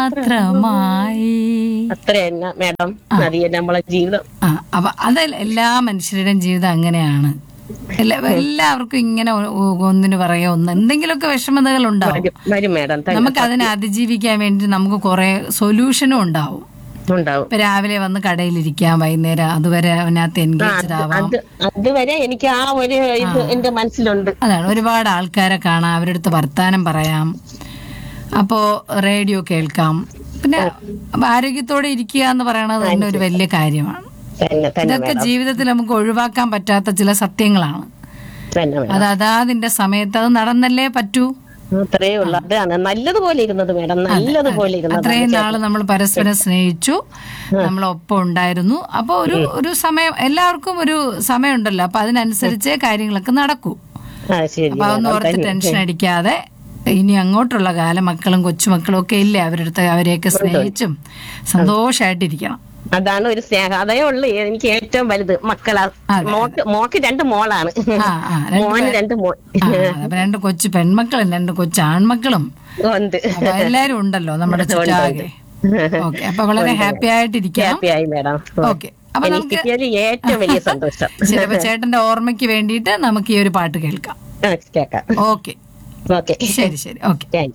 മാത്രമായി അത്ര തന്നെ മാഡം അത് തന്നെ നമ്മളെ ജീവിതം ആ അപ്പൊ അത് എല്ലാ മനുഷ്യരുടെയും ജീവിതം അങ്ങനെയാണ് എല്ലാ എല്ലാവർക്കും ഇങ്ങനെ ഒ- ഒ- ഒന്നിന് പറയാ ഒന്ന് എന്തെങ്കിലുമൊക്കെ വിഷമതകൾ ഉണ്ടാവും വരും വരും മാഡം തന്നെ നമുക്ക് അതിനെ അതിജീവിക്കാൻ വേണ്ടി നമുക്ക് കുറെ സൊല്യൂഷനും ഉണ്ടാവും ഉണ്ടാവും ഇപ്പൊ രാവിലെ വന്ന് കടയിലിരിക്കാം വൈകുന്നേരം അതുവരെ അതിനകത്ത് എൻഗേജ്ഡ് ആവാം അത് അതുവരെ എനിക്ക് ആ ഒരു ഇത് എന്റെ മനസ്സിലുണ്ട് അതാണ് ഒരുപാട് ആൾക്കാരെ കാണാം അവരുടെ അടുത്ത് വർത്താനം പറയാം അപ്പോ റേഡിയോ കേൾക്കാം പിന്നെ ആരോഗ്യത്തോടെ ഇരിക്കുക എന്ന് പറയണത് തന്നെ ഒരു വലിയ കാര്യമാണ് തന്നെ തന്നെ ഇതൊക്കെ ജീവിതത്തിൽ നമുക്ക് ഒഴിവാക്കാൻ പറ്റാത്ത ചില സത്യങ്ങളാണ് തന്നെ മാഡം അത് അതാതിന്റെ സമയത്ത് അത് നടന്നല്ലേ പറ്റൂ അത്രേ ഉള്ളു അതാണ് നല്ലതുപോലെ ഇരുന്നത് മാഡം നല്ലതുപോലെ ഇരുന്നത് അത്രയും നാള് നമ്മൾ പരസ്പരം സ്നേഹിച്ചു നമ്മൾ ഒപ്പം ഉണ്ടായിരുന്നു അപ്പൊ ഒരു ഒരു സമയം എല്ലാവർക്കും ഒരു സമയമുണ്ടല്ലോ അപ്പൊ അതിനനുസരിച്ചേ കാര്യങ്ങളൊക്കെ നടക്കൂ ആ ശരി അപ്പൊ അതൊന്നും ഓർത്ത് ടെൻഷൻ അടിക്കാതെ ഇനി അങ്ങോട്ടുള്ള കാലം മക്കളും കൊച്ചുമക്കളും ഒക്കെ ഇല്ലേ അവരുടെ അടുത്ത് അവരെയൊക്കെ സ്നേഹിച്ചും സന്തോഷമായിട്ടിരിക്കണം അതാണ് ഒരു സ്നേഹം അതേ ഉള്ളു എനിക്ക് ഏറ്റവും വലുത് മക്കളാ മോക്ക് മോക്ക് രണ്ട് മോളാണ് ആ ആ രണ്ട് മോന് രണ്ട് മോൻ ആ, അപ്പൊ രണ്ട് കൊച്ചു പെൺമക്കളും രണ്ട് കൊച്ചു ആൺമക്കളും ഉണ്ട് അപ്പൊ എല്ലാരും ഉണ്ടല്ലോ നമ്മുടെ ചുറ്റാകെ ഓക്കെ അപ്പൊ വളരെ ഹാപ്പി ആയിട്ടിരിക്കണം ഹാപ്പി ആയി മാഡം ഓക്കെ അപ്പൊ എനിക്ക് നമുക്ക് കിട്ടിയതിൽ ഏറ്റവും വലിയ സന്തോഷം ശരി അപ്പൊ ചേട്ടന്റെ ഓർമ്മയ്ക്ക് വേണ്ടിയിട്ട് നമുക്ക് ഈ ഒരു പാട്ട് കേൾക്കാം ആ, കേക്കാം ഓക്കെ ഓക്കെ ശരി ശരി ഓക്കെ താങ്ക്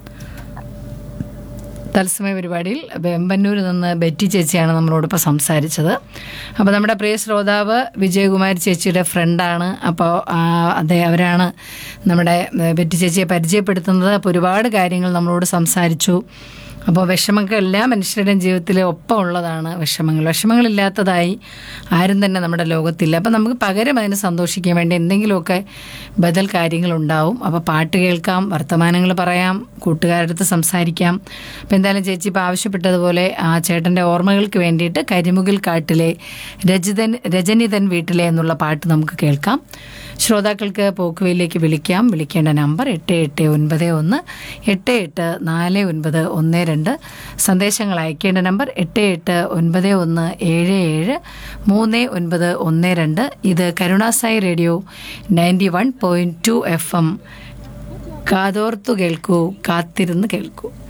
തത്സമയ പരിപാടിയിൽ വെമ്പന്നൂരിൽ നിന്ന് ബെറ്റി ചേച്ചിയാണ് നമ്മളോടിപ്പോൾ സംസാരിച്ചത് അപ്പോൾ നമ്മുടെ പ്രിയ ശ്രോതാവ് വിജയകുമാരി ചേച്ചിയുടെ ഫ്രണ്ടാണ് അപ്പോൾ അതെ അവരാണ് നമ്മുടെ ഏഹ്, ബെറ്റി ചേച്ചിയെ പരിചയപ്പെടുത്തുന്നത് അപ്പോൾ ഒരുപാട് കാര്യങ്ങൾ നമ്മളോട് സംസാരിച്ചു അപ്പോൾ വിഷമങ്ങൾ എല്ലാ മനുഷ്യരുടെയും ജീവിതത്തിൽ ഒപ്പം ഉള്ളതാണ് വിഷമങ്ങൾ വിഷമങ്ങളില്ലാത്തതായി ആരും തന്നെ നമ്മുടെ ലോകത്തില്ല അപ്പം നമുക്ക് പകരം അതിന് സന്തോഷിക്കാൻ വേണ്ടി എന്തെങ്കിലുമൊക്കെ ബദൽ കാര്യങ്ങളുണ്ടാവും അപ്പോൾ പാട്ട് കേൾക്കാം വർത്തമാനങ്ങൾ പറയാം കൂട്ടുകാരുടെ അടുത്ത് സംസാരിക്കാം അപ്പം എന്തായാലും ചേച്ചി ഇപ്പോൾ ആവശ്യപ്പെട്ടതുപോലെ ആ ചേട്ടൻ്റെ ഓർമ്മകൾക്ക് വേണ്ടിയിട്ട് കരിമുകിൽ കാട്ടിലെ രജിതൻ രജനിതൻ വീട്ടിലെ എന്നുള്ള പാട്ട് നമുക്ക് കേൾക്കാം ശ്രോതാക്കൾക്ക് പോക്കുവയിലേക്ക് വിളിക്കാം വിളിക്കേണ്ട നമ്പർ എട്ട് എട്ട് ഒൻപത് ഒന്ന് എട്ട് എട്ട് നാല് ഒൻപത് ഒന്ന് രണ്ട് സന്ദേശങ്ങൾ അയക്കേണ്ട നമ്പർ എട്ട് എട്ട് ഒൻപത് ഒന്ന് ഏഴ് ഏഴ് മൂന്ന് ഒൻപത് ഒന്ന് രണ്ട് ഇത് കരുണാസായി radio ninety one point two F M കാതോർത്തു കേൾക്കൂ കാത്തിരുന്ന് കേൾക്കൂ